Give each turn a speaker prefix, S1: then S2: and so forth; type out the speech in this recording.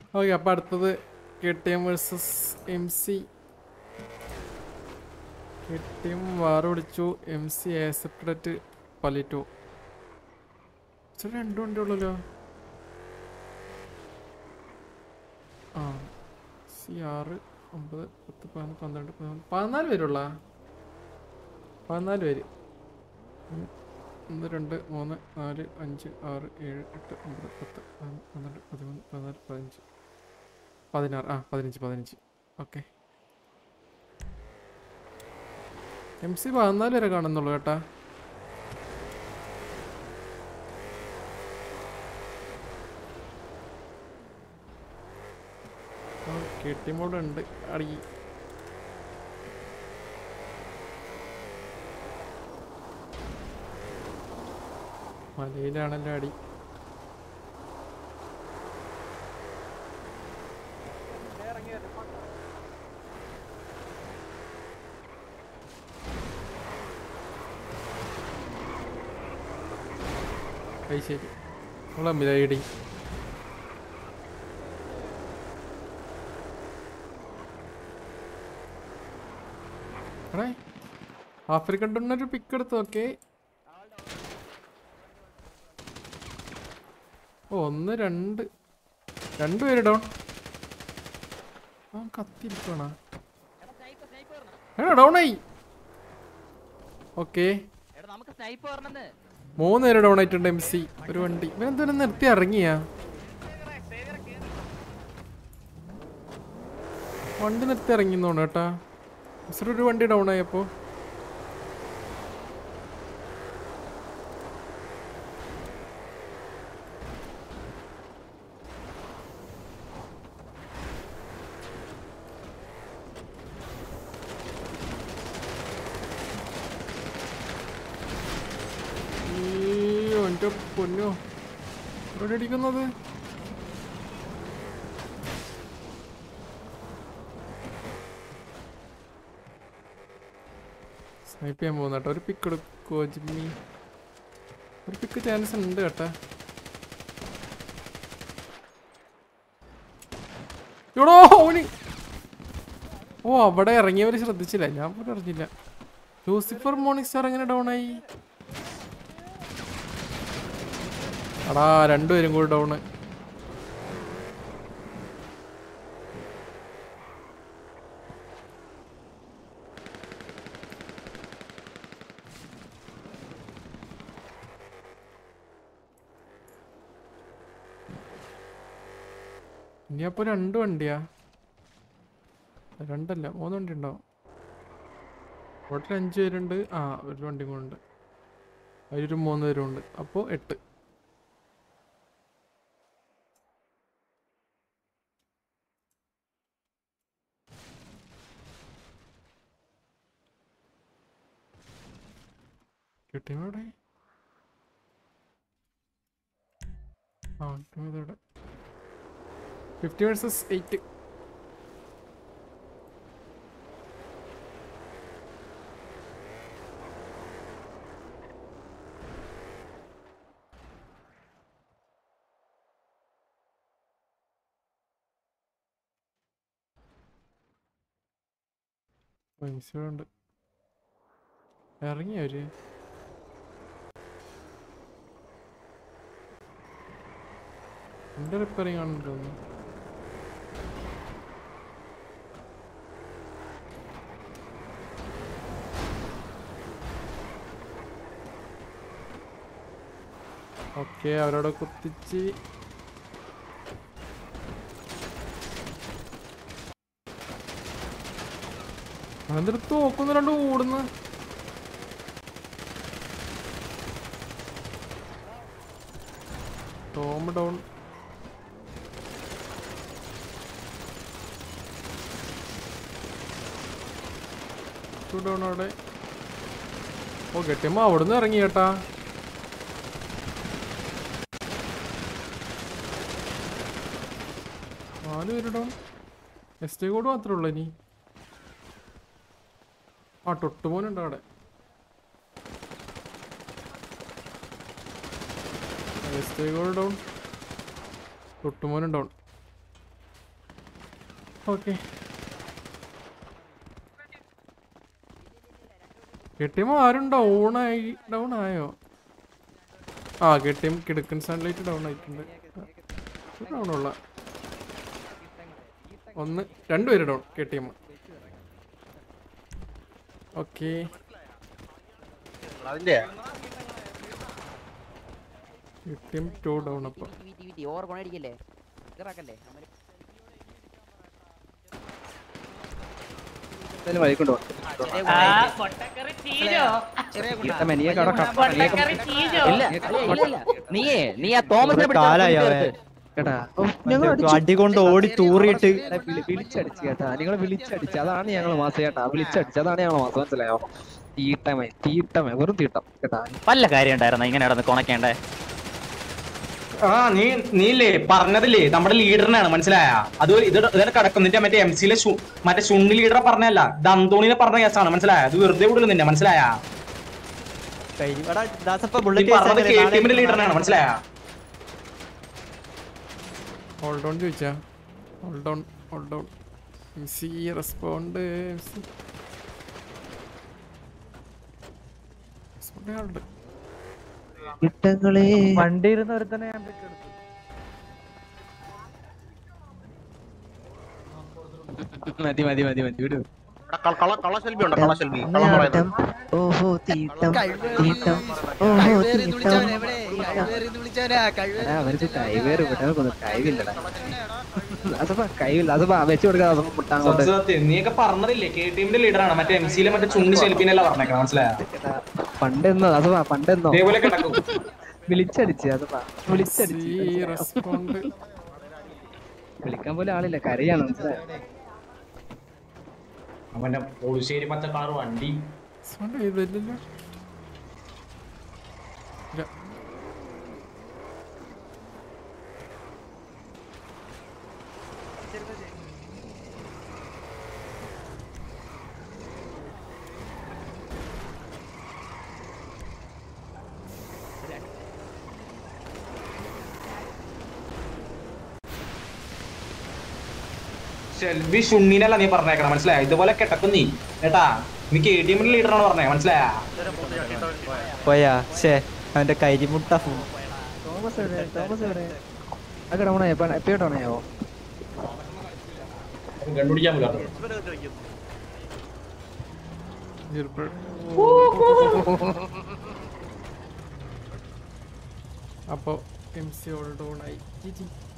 S1: Okay അപ്പോൾ അടുത്തത് K T M versus M C K T M war പിടിച്ചു M C accepted പലിറ്റോ ചേട്ടാ രണ്ടു വണ്ടി ഉള്ളല്ലോ ആ സി ആറ് ഒമ്പത് പത്ത് പതിനൊന്ന് പന്ത്രണ്ട് പതിനാല് പതിനാല് പേരുള്ള പതിനാല് പേര് ഉം. ഒന്ന് രണ്ട് മൂന്ന് നാല് അഞ്ച് ആറ് ഏഴ് എട്ട് ഒമ്പത് പത്ത് പതിനൊന്ന് പന്ത്രണ്ട് പതിമൂന്ന് പതിനാല് പതിനഞ്ച് പതിനാറ് ആ പതിനഞ്ച് പതിനഞ്ച് ഓക്കെ എം സി പതിനാല് വരെ കാണുന്നുള്ളൂ കേട്ടാ കെട്ടിമോട് ഉണ്ട് അടി മലയിലാണല്ലോ അടി അത് ശരി നമ്മളെ ഐ ഡി എടേ ആഫ്രിക്കൻ ടണ്ണൊരു പിക്ക് എടുത്ത് നോക്കേ ഓ ഒന്ന് രണ്ട് രണ്ട് പേര് ഡൗൺ ആ കത്തിരിക്കണ എടാ ഡൗൺ ആയി ഓക്കെ
S2: എടാ നമുക്ക് സ്നൈപ്പ് പറഞ്ഞെന്ന്
S1: മൂന്ന് പേര് ഡൗൺ ആയിട്ടുണ്ട് എം സി ഒരു വണ്ടി ഇവനെന്തോരം നിർത്തി ഇറങ്ങിയാ വണ്ടി നിർത്തി ഇറങ്ങി തോന്നു കേട്ടാ മിസ്റ്റർ ഒരു വണ്ടി ഡൗൺ ആയപ്പോ അയ്യോ എൻ്റെ പൊന്നോ എവിടെ അടിക്കുന്നത് സ്നൈപ്പ് ചെയ്യാൻ പോകുന്ന കേട്ടോ ഒരു പിക്ക് എടുക്കുവോ ജിമ്മി ഒരു പിക്ക് ചാൻസ് ഉണ്ട് കേട്ടാ എടോ ഓന് ഓ അവിടെ ഇറങ്ങിയവര് ശ്രദ്ധിച്ചില്ല ഞാൻ പോലും അറിഞ്ഞില്ല ലൂസിഫർ മോർണിംഗ് സ്റ്റാർ എങ്ങനെ ഡൗൺ ആയി എടാ രണ്ടുപേരും കൂടി ഡൗണ് ഇനി അപ്പൊ രണ്ട് വണ്ടിയാ രണ്ടല്ല മൂന്ന് വണ്ടി ഉണ്ടാവും ടോട്ടൽ അഞ്ച് പേരുണ്ട് ആ ഒരു വണ്ടി കൂടെ ഉണ്ട് അതിലൊരു മൂന്ന് പേരും ഉണ്ട് അപ്പോൾ എട്ട് കിട്ടിയോ അവിടെ ആ കിട്ടിയതോടെ ഫിഫ്റ്റി വേഴ്സസ് എയ്റ്റ് ഉണ്ട് ഇറങ്ങി അവര് എന്റെ റിപ്പയറിംഗ് ആണെന്ന് തോന്നുന്നു ഓക്കെ അവരോട് കുത്തിച്ച് അതെന്തൊരു തോക്കുന്നു രണ്ട് ഓടുന്നു ടോം ഡൗൺ ഡൗൺ അവിടെ ഓ കെട്ടിയമ്മ അവിടുന്ന് ഇറങ്ങി കേട്ടാ നാല് പേര് ഡൗൺ എസ് ടി കോഡ് മാത്രമേ ഉള്ളൂ ഇനി ആ ടൊട്ടുമോനുണ്ട് അവിടെ എസ് ടി കോഡ് ഡൗൺ ടൊട്ടുമോനും ഡൗൺ ഓക്കെ കെട്ടിയമ്മ ആരും ഡൗൺ ആയി ഡൗൺ ആയോ ആ കെട്ടിയം കിടക്കൻ സൺലൈറ്റ് ഡൗൺ ആയിട്ടുണ്ട് ഡൗൺ ഉള്ള ഒന്ന് രണ്ടുപേര് ഡൗൺ കെട്ടിയമ്മ ഓക്കെ
S3: അതിന്റെ
S1: കെട്ടിയം ടു ഡൗൺ അപ്പൊ
S2: വീട്ടി വീട്ടി ഓവർ കൊണടിക്കല്ലേ ഇതാക്കല്ലേ
S3: എന്തായാലും വഴിക്കൊണ്ടു
S2: ഇല്ല ഇല്ല, ഇല്ല നീയേ നീ ആ തോമസിനെ പിടിച്ച്
S4: കാലായി
S2: ചേർത്ത്.
S4: അവൻ.
S3: കേട്ടാ ഓ, ഞങ്ങൾ
S4: മറ്റേ അടി കൊണ്ട് ഓടി തൂറിയിട്ട്
S3: എടാ, വിളി- വിളിച്ചടിച്ച് കേട്ടാ നിങ്ങൾ വിളിച്ചടിച്ച് അതാണ് ഞങ്ങൾ മാസം കേട്ടാ വിളിച്ചടിച്ച് അതാണ് ഞങ്ങൾ മാസം മനസ്സിലായോ തീട്ടമേ തീട്ടമേ വെറും തീട്ടം കേട്ടാ
S2: വല്ല കാര്യം ഉണ്ടായിരുന്ന ഇങ്ങനെ നടന്ന് കൊണക്കേണ്ടേ
S5: ആ നീ നീല്ലേ പറഞ്ഞതില്ലേ നമ്മുടെ ലീഡറിനാണ് മനസ്സിലായ അത് ഇത് ഇതാണ് കിടക്കുന്നിന്റെ മറ്റേ എം സിയിലെ മറ്റേ ശുണ്ണി ലീഡറെ പറഞ്ഞല്ല ഇത് അന്തോണിനെ പറഞ്ഞ കേസാണ് മനസ്സിലായ അത് വെറുതെ വിടുന്നു നിന്നെ മനസ്സിലായ
S4: കഴിഞ്ഞു. എടാ, ദാസപ്പ
S5: നീ
S4: bullet
S5: പറഞ്ഞത്
S4: case
S5: കെ
S4: ആക്കല്ലേ,
S5: ടീമിന്റെ
S4: നാളെ
S5: ലീഡറിനാണ് മനസ്സിലായ
S1: ഹോൾഡ് ഓൺ ചോദിച്ചാ hold on hold on M C respond respond ആളുണ്ട്
S3: ഇട്ടങ്ങളെ
S4: വണ്ടി ഇരുന്ന് ഒരുത്തനെ ഞാൻ പിടിച്ചെടുത്തു.
S3: മതി മതി മതി മതി വിടും
S6: കളശെൽബി ഉണ്ടോ കളശെൽബി കള്ളം പറയുന്നത്
S3: ഓഹോ തീട്ടം തീട്ടം ഓഹോ തീട്ടം എടാ, അവർക്ക് കൈവേറ് വിട്ടവർക്കൊന്നും കഴിവില്ലടാ അതപ്പാ കഴിവില്ല അതപ്പാ വെച്ചു കൊടുക്കാതെ അതൊന്നും മുട്ടാൻ കൊണ്ട്
S5: സത്യം നീയൊക്കെ പറഞ്ഞതില്ലേ കെ ടീമിന്റെ ലീഡറാണ് മറ്റേ എം സിയിലെ മറ്റേ ചുണ്ണി ഷെൽപ്പിനല്ല പറഞ്ഞേക്കണം മനസ്സിലായ
S3: പണ്ടെന്നോ അതപ്പാ പണ്ടെന്നോ
S5: ഇതേപോലെ കിടക്കും
S3: വിളിച്ചടിച്ച് അതപ്പാ വിളിച്ചടിച്ച്
S1: സി റെസ്പോണ്ട്
S3: വിളിക്കാൻ പോലും ആളില്ല കരയാണ് മനസ്സിലായോ
S5: അവന്റെ പോളിശ്ശേരി പച്ച കാർ വണ്ടി
S1: റെസ്പോണ്ട് ചെയ്തില്ലല്ലോ ഇല്ല
S5: ഷെൽബി ഷുണ്ണിനല്ല നീ പറഞ്ഞേക്കണം മനസ്സിലായ ഇതുപോലെ കിടക്കും നീ കേട്ടാ നീ കെ ടീമിന്റെ ലീഡറാണ് പറഞ്ഞേ മനസ്സിലായ
S4: പോയാ ഷേ അവന്റെ കരിമുട്ട ഫു
S3: തോമസ് എവിടെ തോമസ് എവിടെ അതൊക്കെ ഡൗണായോ എപ്പോ ഡൗണായോ
S5: കണ്ടുപിടിക്കാൻ പറ്റും
S1: ചെറുപ്പം അപ്പോ എം സി ഹോൾഡ് ഓൺ ആയി ജി ജി